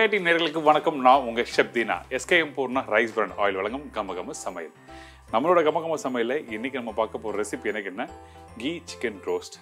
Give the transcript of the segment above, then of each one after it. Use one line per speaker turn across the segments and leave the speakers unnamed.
SKD நேர்களுக்கு வணக்கம் நான் உங்கள் Shabtheena SKM Poorna rice brand oil வழங்கும் கமகம சமையல் நம்மளோட கமகம சமையலில் இன்னைக்கு நம்ம பார்க்க போகிற ரெசிபி எனக்கு என்ன கீ சிக்கன் ரோஸ்ட்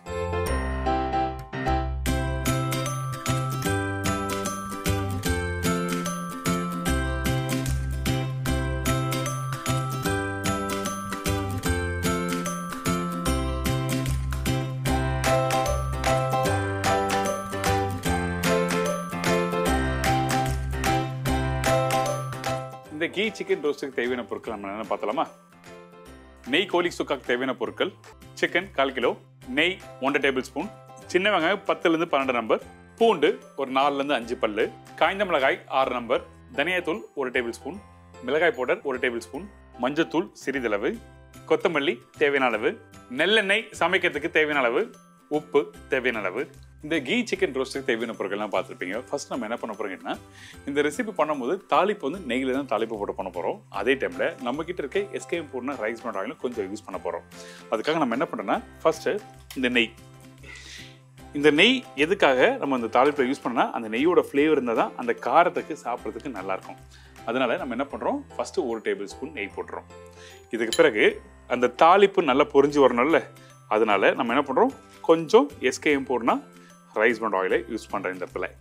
இந்த கீ சிக்கன் ரோஸ்ட்டுக்கு தேவையான பொருட்கள் நம்ம என்ன பார்த்தலாமா நெய் கோழி சுக்காக்கு தேவையான பொருட்கள் சிக்கன் கால் கிலோ நெய் ஒன்றரை டேபிள் ஸ்பூன் சின்ன வெங்காயம் பத்துலேருந்து பன்னெண்டு நம்பர் பூண்டு ஒரு நாலுலேருந்து அஞ்சு பல்லு காய்ந்த மிளகாய் ஆறு நம்பர் தனியாத்தூள் ஒரு டேபிள் ஸ்பூன் மிளகாய் பவுடர் ஒரு டேபிள் ஸ்பூன் மஞ்சத்தூள் சிறிதளவு கொத்தமல்லி தேவையான அளவு நெல்லெண்ணெய் சமைக்கிறதுக்கு தேவையான அளவு உப்பு தேவையான அளவு இந்த கீ சிக்கன் ரோஸ்ட்டுக்கு தேவையான பொருட்கள்லாம் பார்த்துருப்பீங்க ஃபர்ஸ்ட் நம்ம என்ன பண்ண போறோம்னா இந்த ரெசிபி பண்ணும்போது தாளிப்பு வந்து நெய்யில் தான் தாளிப்பு போட்டு பண்ண போகிறோம் அதே டைமில் நம்ம கிட்ட இருக்க எஸ்கேஎம் போடணும் ரைஸ் பண்ண ஆயிலும் கொஞ்சம் யூஸ் பண்ண போகிறோம் அதுக்காக நம்ம என்ன பண்ணுறோன்னா ஃபர்ஸ்ட்டு இந்த நெய் இந்த நெய் எதுக்காக நம்ம இந்த தாளிப்பில் யூஸ் பண்ணா அந்த நெய்யோட ஃப்ளேவர் இருந்தால் தான் அந்த காரத்துக்கு சாப்பிட்றதுக்கு நல்லாயிருக்கும் அதனால நம்ம என்ன பண்ணுறோம் ஃபஸ்ட்டு ஒரு டேபிள் ஸ்பூன் நெய் போட்டுறோம் இதுக்கு பிறகு அந்த தாளிப்பு நல்லா பொரிஞ்சு வரணும்ல அதனால நம்ம என்ன பண்ணுறோம் கொஞ்சம் எஸ்கேஎம் போடனா ரைஸ் பண்ட் ஆயிலை யூஸ் பண்ணுறேன் இந்த இடத்துல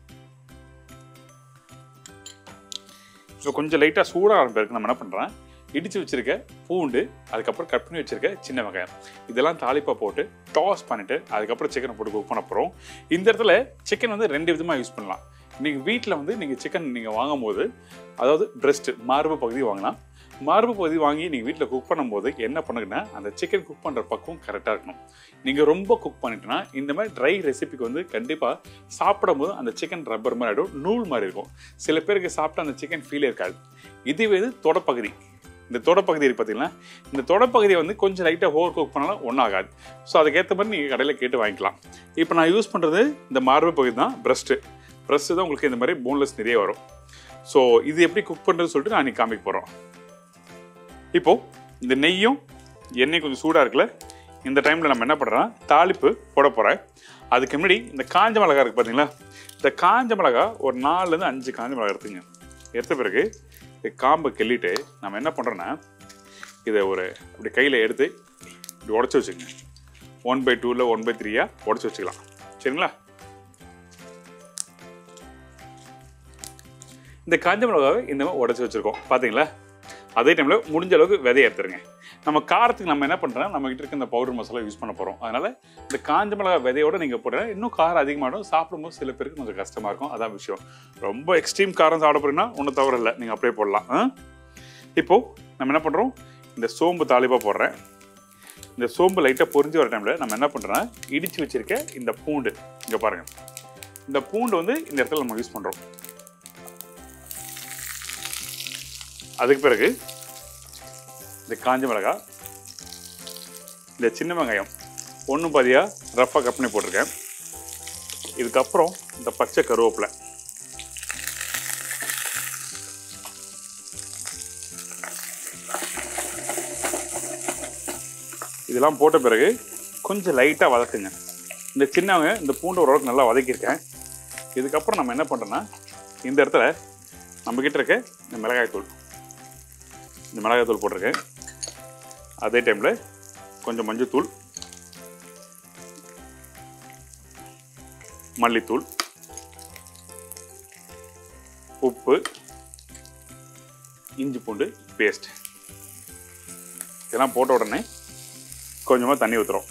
ஸோ கொஞ்சம் லைட்டாக சூடாக ஆரம்பிருக்கு நம்ம என்ன பண்ணுறேன் இடித்து வச்சிருக்க பூண்டு அதுக்கப்புறம் கட் பண்ணி வச்சிருக்க சின்ன வெங்காயம் இதெல்லாம் தாளிப்பாக போட்டு டாஸ் பண்ணிவிட்டு அதுக்கப்புறம் சிக்கனை போட்டு குக் பண்ண போகிறோம் இந்த இடத்துல சிக்கன் வந்து ரெண்டு விதமாக யூஸ் பண்ணலாம் நீங்கள் வீட்டில் வந்து நீங்கள் சிக்கன் நீங்கள் வாங்கும்போது அதாவது பிரஸ்ட் மார்பு பகுதி வாங்கலாம் மார்பு பகுதி வாங்கி நீங்கள் வீட்டில் குக் பண்ணும்போது என்ன பண்ணுங்கன்னா அந்த சிக்கன் குக் பண்ணுற பக்கம் கரெக்டாக இருக்கணும் நீங்கள் ரொம்ப குக் பண்ணிட்டோன்னா இந்த மாதிரி ட்ரை ரெசிபிக்கு வந்து கண்டிப்பாக சாப்பிடும்போது அந்த சிக்கன் ரப்பர் மாதிரி ஆகிடும் நூல் மாதிரி இருக்கும் சில பேருக்கு சாப்பிட்டா அந்த சிக்கன் ஃபீலே இருக்காது இதுவே இது தொடப்பகுதி இந்த தொடப்பகுதி இருக்கு பார்த்தீங்களா இந்த தொடப்பகுதியை வந்து கொஞ்சம் லைட்டாக ஓவர் குக் பண்ணாலும் ஒன்றும் ஆகாது ஸோ அதுக்கேற்ற மாதிரி நீங்கள் கடையில் கேட்டு வாங்கிக்கலாம் இப்போ நான் யூஸ் பண்ணுறது இந்த மார்பு பகுதி தான் பிரஸ்ட்டு பிரஸ்ட்டு தான் உங்களுக்கு இந்த மாதிரி போன்லெஸ் நிறைய வரும் ஸோ இது எப்படி குக் பண்ணுறது சொல்லிட்டு நான் இன்னைக்கு காமிக்க போகிறோம் இப்போ இந்த நெய்யும் எண்ணெய் கொஞ்சம் சூடாக இருக்குல்ல இந்த டைமில் நம்ம என்ன பண்ணுறோம் தாளிப்பு போட போகிறேன் அதுக்கு முன்னாடி இந்த காஞ்ச மிளகா இருக்குது பார்த்தீங்களா இந்த காஞ்ச மிளகா ஒரு நாலுலேருந்து அஞ்சு காஞ்ச மிளகா எடுத்துங்க எடுத்த பிறகு இந்த காம்பை கிள்ளிட்டு நம்ம என்ன பண்ணுறோன்னா இதை ஒரு அப்படி கையில் எடுத்து இப்படி உடச்சி வச்சுக்கோங்க ஒன் பை டூவில் ஒன் பை த்ரீயாக உடச்சி வச்சுக்கலாம் சரிங்களா இந்த காஞ்ச மிளகாவை இந்த மாதிரி உடச்சி வச்சுருக்கோம் பார்த்தீங்களா அதே டைமில் முடிஞ்ச அளவுக்கு விதைய எடுத்துருங்க நம்ம காரத்துக்கு நம்ம என்ன பண்ணுறோம் நம்ம கிட்ட இருக்க இந்த பவுடர் மசாலா யூஸ் பண்ண போகிறோம் அதனால் இந்த காஞ்ச மிளகா விதையோட நீங்கள் போடுற இன்னும் காரம் அதிகமாகிடும் சாப்பிடும்போது சில பேருக்கு கொஞ்சம் கஷ்டமாக இருக்கும் அதான் விஷயம் ரொம்ப எக்ஸ்ட்ரீம் காரம் சாப்பிட போறீங்கன்னா ஒன்றும் தவறு இல்லை நீங்கள் அப்படியே போடலாம் ஆ? இப்போ நம்ம என்ன பண்ணுறோம் இந்த சோம்பு தாளிப்பாக போடுறேன் இந்த சோம்பு லைட்டாக பொரிஞ்சு வர டைமில் நம்ம என்ன பண்ணுறோன்னா இடித்து வச்சிருக்க இந்த பூண்டு இங்கே பாருங்கள் இந்த பூண்டு வந்து இந்த இடத்துல நம்ம யூஸ் பண்ணுறோம் அதுக்கு பிறகு இந்த காஞ்ச மிளகாய் இந்த சின்ன வெங்காயம் ஒன்று பாதியாக ரஃப்பாக கட் பண்ணி போட்டிருக்கேன் இதுக்கப்புறம் இந்த பச்சை கருவேப்பிலை இதெல்லாம் போட்ட பிறகு கொஞ்சம் லைட்டாக வதக்குங்க இந்த சின்ன வெங்காயம் இந்த பூண்டு ஓரளவுக்கு நல்லா வதக்கியிருக்கேன் இதுக்கப்புறம் நம்ம என்ன பண்ணுறோன்னா இந்த இடத்துல நம்மக்கிட்ட இருக்க இந்த மிளகாய் தூள் இந்த மிளகாய் தூள் போட்டிருக்கேன் அதே டைமில் கொஞ்சம் மஞ்சத்தூள் மல்லித்தூள் உப்பு இஞ்சி பூண்டு பேஸ்ட் இதெல்லாம் போட்ட உடனே கொஞ்சமாக தண்ணி ஊற்றுறோம்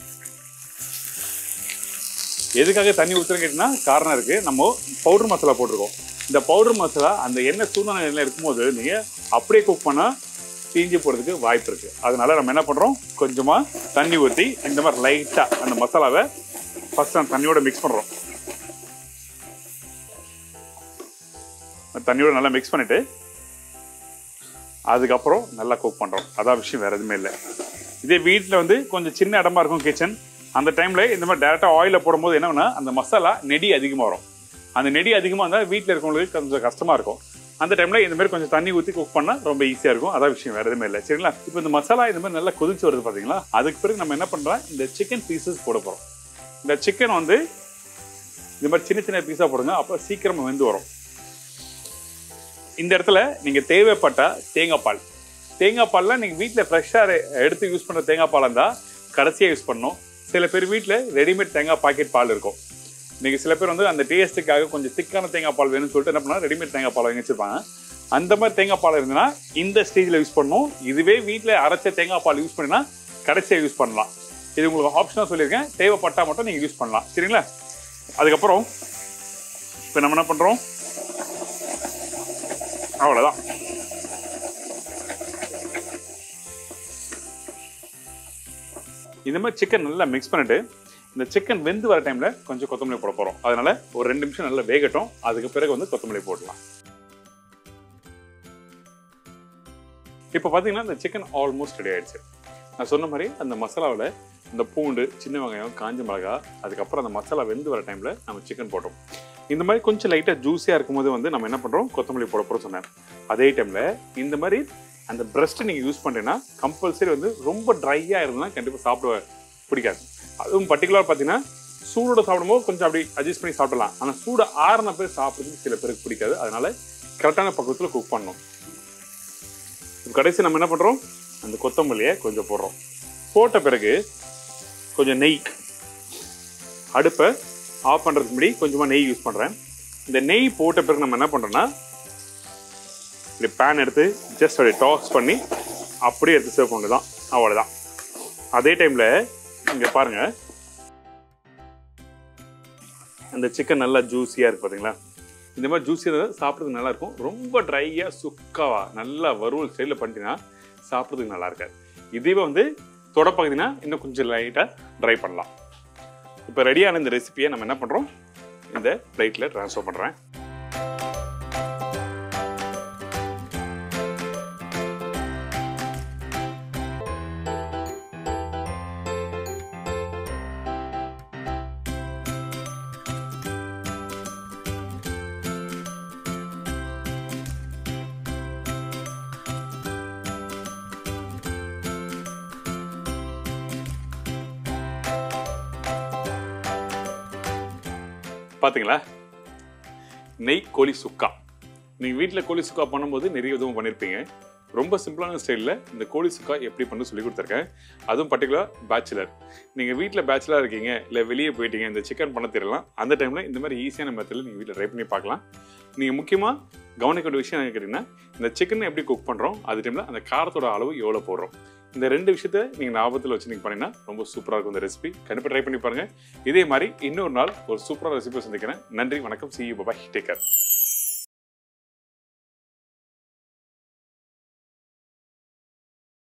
எதுக்காக தண்ணி ஊற்றுறோம் கேட்டிங்கன்னா காரணம் இருக்குது நம்ம பவுடர் மசாலா போட்டிருக்கோம் இந்த பவுடர் மசாலா அந்த எண்ணெய் சூடான எண்ணெயில் இருக்கும்போது நீங்கள் அப்படியே குக் பண்ணால் தீஞ்சு போகிறதுக்கு வாய்ப்பு இருக்குது அதனால நம்ம என்ன பண்ணுறோம் கொஞ்சமாக தண்ணி ஊற்றி இந்த மாதிரி லைட்டாக அந்த மசாலாவை ஃபஸ்ட் அந்த தண்ணியோட மிக்ஸ் பண்ணுறோம் தண்ணியோட நல்லா மிக்ஸ் பண்ணிவிட்டு அதுக்கப்புறம் நல்லா குக் பண்ணுறோம் அதான் விஷயம் வேறு எதுவுமே இல்லை இதே வீட்டில் வந்து கொஞ்சம் சின்ன இடமா இருக்கும் கிச்சன் அந்த டைமில் இந்த மாதிரி டேரெக்டாக ஆயிலில் போடும்போது என்ன அந்த மசாலா நெடி அதிகமாக வரும் அந்த நெடி அதிகமாக இருந்தால் வீட்டில் இருக்கவங்களுக்கு கொஞ்சம் கஷ்டமாக இருக்கும் அந்த டைமில் இந்த மாதிரி கொஞ்சம் தண்ணி ஊற்றி குக் பண்ணால் ரொம்ப ஈஸியாக இருக்கும் அதான் விஷயம் வேறு எதுவுமே இல்லை சரிங்களா இப்போ இந்த மசாலா இந்த மாதிரி நல்லா கொதிச்சு வருது பார்த்தீங்களா அதுக்கு பிறகு நம்ம என்ன பண்ணுறோம் இந்த சிக்கன் பீசஸ் போட போகிறோம் இந்த சிக்கன் வந்து இந்த மாதிரி சின்ன சின்ன பீஸாக போடுங்க அப்போ சீக்கிரமாக வெந்து வரும் இந்த இடத்துல நீங்கள் தேவைப்பட்ட தேங்காய் பால் தேங்காய் பால்லாம் நீங்கள் வீட்டில் ஃப்ரெஷ்ஷாக எடுத்து யூஸ் பண்ணுற தேங்காய் பாலாக இருந்தால் கடைசியாக யூஸ் பண்ணணும் சில பேர் வீட்டில் ரெடிமேட் தேங்காய் பாக்கெட் பால் இருக்கும் இன்னைக்கு சில பேர் வந்து அந்த டேஸ்ட்டுக்காக கொஞ்சம் திக்கான தேங்காய் பால் வேணும்னு சொல்லிட்டு என்ன பண்ணா ரெடிமேட் தேங்காய் பால் வாங்கி வச்சிருப்பாங்க அந்த மாதிரி தேங்காய் பால் இருந்ததுன்னா இந்த ஸ்டேஜில் யூஸ் பண்ணணும் இதுவே வீட்டில் அரைச்ச தேங்காய் பால் யூஸ் பண்ணினா கடைசியாக யூஸ் பண்ணலாம் இது உங்களுக்கு ஆப்ஷனாக சொல்லியிருக்கேன் தேவைப்பட்டால் மட்டும் நீங்கள் யூஸ் பண்ணலாம் சரிங்களா அதுக்கப்புறம் இப்போ நம்ம என்ன பண்ணுறோம் அவ்வளோதான் இந்த மாதிரி சிக்கன் நல்லா மிக்ஸ் பண்ணிட்டு இந்த சிக்கன் வெந்து வர டைம்ல கொஞ்சம் கொத்தமல்லி போட போறோம் அதனால ஒரு ரெண்டு நிமிஷம் நல்லா வேகட்டும் அதுக்கு பிறகு வந்து கொத்தமல்லி போடலாம் இப்போ பார்த்தீங்கன்னா இந்த சிக்கன் ஆல்மோஸ்ட் ரெடி ஆயிடுச்சு நான் சொன்ன மாதிரி அந்த மசாலாவில் இந்த பூண்டு சின்ன வெங்காயம் காஞ்ச மிளகா அதுக்கப்புறம் அந்த மசாலா வெந்து வர டைமில் நம்ம சிக்கன் போட்டோம் இந்த மாதிரி கொஞ்சம் லைட்டாக ஜூஸியாக இருக்கும்போது வந்து நம்ம என்ன பண்ணுறோம் கொத்தமல்லி போட போகிறோம் சொன்னேன் அதே டைமில் இந்த மாதிரி அந்த பிரஸ்ட்டை நீங்கள் யூஸ் பண்ணுறீங்கன்னா கம்பல்சரி வந்து ரொம்ப ட்ரையாக இருந்ததுன்னா கண்டிப்பாக சாப்பிட பிடிக்காது அதுவும் பர்டிகுலர் பார்த்தீங்கன்னா சூடோட சாப்பிடும்போது கொஞ்சம் அப்படி அட்ஜஸ்ட் பண்ணி சாப்பிடலாம் ஆனால் சூடு ஆறின பேர் சாப்பிட்றதுக்கு சில பேருக்கு பிடிக்காது அதனால கரெக்டான பக்கத்தில் குக் பண்ணணும் இப்ப கடைசி நம்ம என்ன பண்ணுறோம் அந்த கொத்தமல்லியை கொஞ்சம் போடுறோம் போட்ட பிறகு கொஞ்சம் நெய் அடுப்பை ஆஃப் பண்ணுறதுக்கு முன்னாடி கொஞ்சமாக நெய் யூஸ் பண்ணுறேன் இந்த நெய் போட்ட பிறகு நம்ம என்ன பண்ணுறோன்னா இப்படி பேன் எடுத்து ஜஸ்ட் அப்படியே டாஸ் பண்ணி அப்படியே எடுத்து சர்வ் பண்ணது தான் அவ்வளோதான் அதே டைமில் இங்கே பாருங்கள் அந்த சிக்கன் நல்லா ஜூஸியாக இருக்குது பார்த்தீங்களா இந்த மாதிரி ஜூஸியாக இருந்தால் சாப்பிட்றதுக்கு நல்லா இருக்கும் ரொம்ப ட்ரையாக சுக்காவா நல்லா வறுவல் ஸ்டைலில் பண்ணிட்டீங்கன்னா சாப்பிட்றதுக்கு நல்லா இருக்காது இதுவே வந்து தொடப்பகுதினா இன்னும் கொஞ்சம் லைட்டாக ட்ரை பண்ணலாம் இப்போ ரெடியான இந்த ரெசிபியை நம்ம என்ன பண்ணுறோம் இந்த பிளேட்டில் ட்ரான்ஸ்ஃபர் பண்ணுறேன் பார்த்தீங்களா நெய் கோழி சுக்கா நீங்கள் வீட்டில் கோழி சுக்கா பண்ணும்போது நிறைய விதமாக பண்ணியிருப்பீங்க ரொம்ப சிம்பிளான ஸ்டைலில் இந்த கோழி சுக்கா எப்படி பண்ணு சொல்லி கொடுத்துருக்கேன் அதுவும் பர்டிகுலர் பேச்சுலர் நீங்கள் வீட்டில் பேச்சுலராக இருக்கீங்க இல்லை வெளியே போயிட்டீங்க இந்த சிக்கன் பண்ண தெரியலாம் அந்த டைமில் இந்த மாதிரி ஈஸியான மெத்தடில் நீங்கள் வீட்டில் ட்ரை பண்ணி பார்க்கலாம் நீங்கள் முக்கியமாக கவனிக்க வேண்டிய விஷயம் என்ன கேட்டிங்கன்னா இந்த சிக்கனை எப்படி குக் பண்ணுறோம் அது டைமில் அந்த காரத்தோட அளவு எவ்வளோ போடுறோம் இந்த ரெண்டு விஷயத்த நீங்கள் ஞாபகத்தில் வச்சு நீங்கள் பண்ணிங்கன்னா ரொம்ப சூப்பராக இருக்கும் இந்த ரெசிபி கண்டிப்பாக ட்ரை பண்ணி பாருங்கள் இதே மாதிரி இன்னொரு நாள் ஒரு சூப்பரான ரெசிபி சந்திக்கிறேன் நன்றி வணக்கம் சி யூ பாய் டேக்கர்